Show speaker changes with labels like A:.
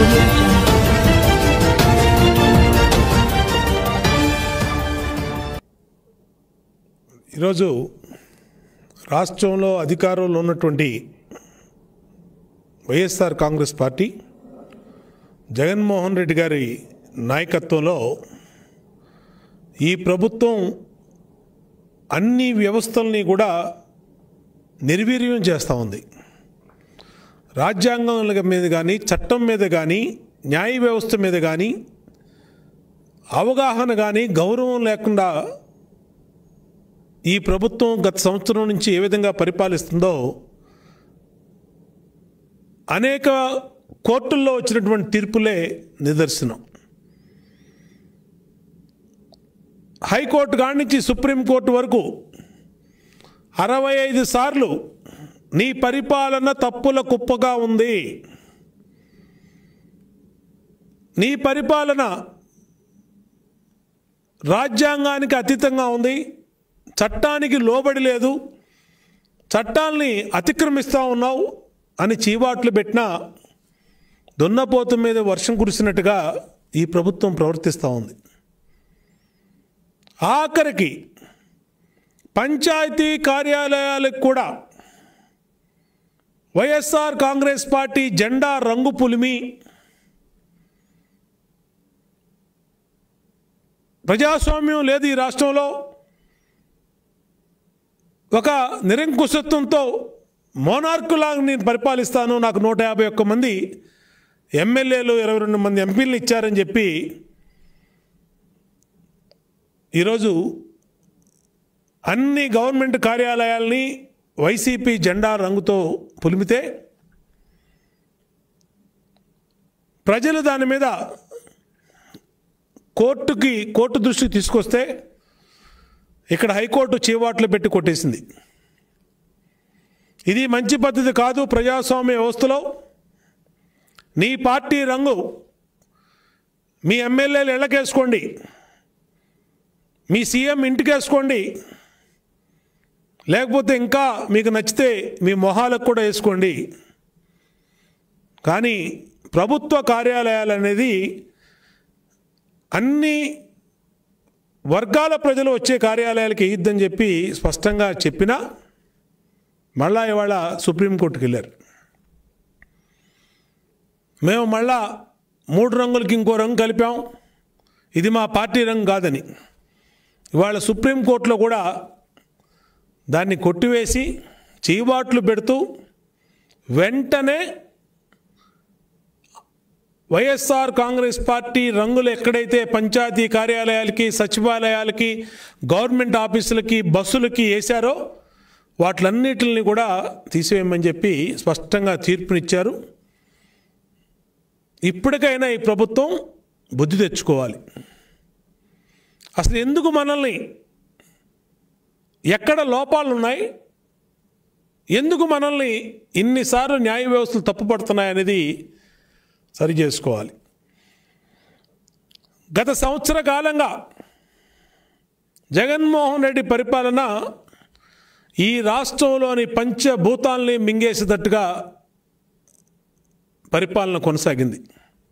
A: ఈరోజు రాష్ట్రంలో అధికారంలో ఉన్నటువంటి వైఎస్ఆర్ కాంగ్రెస్ పార్టీ జగన్మోహన్ రెడ్డి గారి నాయకత్వంలో ఈ ప్రభుత్వం అన్ని వ్యవస్థల్ని కూడా నిర్వీర్యం చేస్తూ ఉంది రాజ్యాంగం మీద కానీ చట్టం మీద కానీ న్యాయ వ్యవస్థ మీద కానీ అవగాహన కానీ గౌరవం లేకుండా ఈ ప్రభుత్వం గత సంవత్సరం నుంచి ఏ విధంగా పరిపాలిస్తుందో అనేక కోర్టుల్లో వచ్చినటువంటి తీర్పులే నిదర్శనం హైకోర్టు కాడి నుంచి సుప్రీంకోర్టు వరకు అరవై ఐదు సార్లు నీ పరిపాలన తప్పుల కుప్పగా ఉంది నీ పరిపాలన రాజ్యాంగానికి అతీతంగా ఉంది చట్టానికి లోబడి లేదు చట్టాల్ని అతిక్రమిస్తూ ఉన్నావు అని చీవాట్లు పెట్టినా దున్నపోతు మీద వర్షం కురిసినట్టుగా ఈ ప్రభుత్వం ప్రవర్తిస్తూ ఉంది ఆఖరికి పంచాయతీ కార్యాలయాలకు కూడా వైఎస్ఆర్ కాంగ్రెస్ పార్టీ జెండా రంగు పులిమి ప్రజాస్వామ్యం లేదు ఈ రాష్ట్రంలో ఒక నిరంకుశత్వంతో మోనార్కులాగా నేను పరిపాలిస్తాను నాకు నూట యాభై ఒక్క మంది ఎమ్మెల్యేలు ఇరవై రెండు మంది ఎంపీలు ఇచ్చారని చెప్పి ఈరోజు అన్ని గవర్నమెంట్ కార్యాలయాల్ని వైసీపీ జెండా రంగుతో పులిమితే ప్రజలు దాని మీద కోర్టుకి కోర్టు దృష్టికి తీసుకొస్తే ఇక్కడ హైకోర్టు చీవాట్లు పెట్టి కొట్టేసింది ఇది మంచి పద్ధతి కాదు ప్రజాస్వామ్య వ్యవస్థలో నీ పార్టీ రంగు మీ ఎమ్మెల్యేలు ఇళ్ళకేసుకోండి మీ సీఎం ఇంటికేసుకోండి లేకపోతే ఇంకా మీకు నచ్చితే మీ మొహాలకు కూడా వేసుకోండి కానీ ప్రభుత్వ కార్యాలయాలు అనేది అన్ని వర్గాల ప్రజలు వచ్చే కార్యాలయాలకు వేయొద్దని చెప్పి స్పష్టంగా చెప్పినా మళ్ళా ఇవాళ సుప్రీంకోర్టుకి వెళ్ళారు మేము మళ్ళా మూడు రంగులకి ఇంకో రంగు కలిపాం ఇది మా పార్టీ రంగు కాదని ఇవాళ సుప్రీంకోర్టులో కూడా దాన్ని కొట్టివేసి చీవాట్లు పెడుతూ వెంటనే వైఎస్ఆర్ కాంగ్రెస్ పార్టీ రంగులు ఎక్కడైతే పంచాయతీ కార్యాలయాలకి సచివాలయాలకి గవర్నమెంట్ ఆఫీసులకి బస్సులకి వేశారో వాటిలన్నిటిని కూడా తీసివేయమని చెప్పి స్పష్టంగా తీర్పునిచ్చారు ఇప్పటికైనా ఈ ప్రభుత్వం బుద్ధి తెచ్చుకోవాలి అసలు ఎందుకు మనల్ని ఎక్కడ లోపాలు ఉన్నాయి ఎందుకు మనల్ని ఇన్నిసార్లు న్యాయ వ్యవస్థలు తప్పుపడుతున్నాయి అనేది సరి చేసుకోవాలి గత సంవత్సర కాలంగా జగన్మోహన్ రెడ్డి పరిపాలన ఈ రాష్ట్రంలోని పంచభూతాల్ని మింగేసేటట్టుగా పరిపాలన కొనసాగింది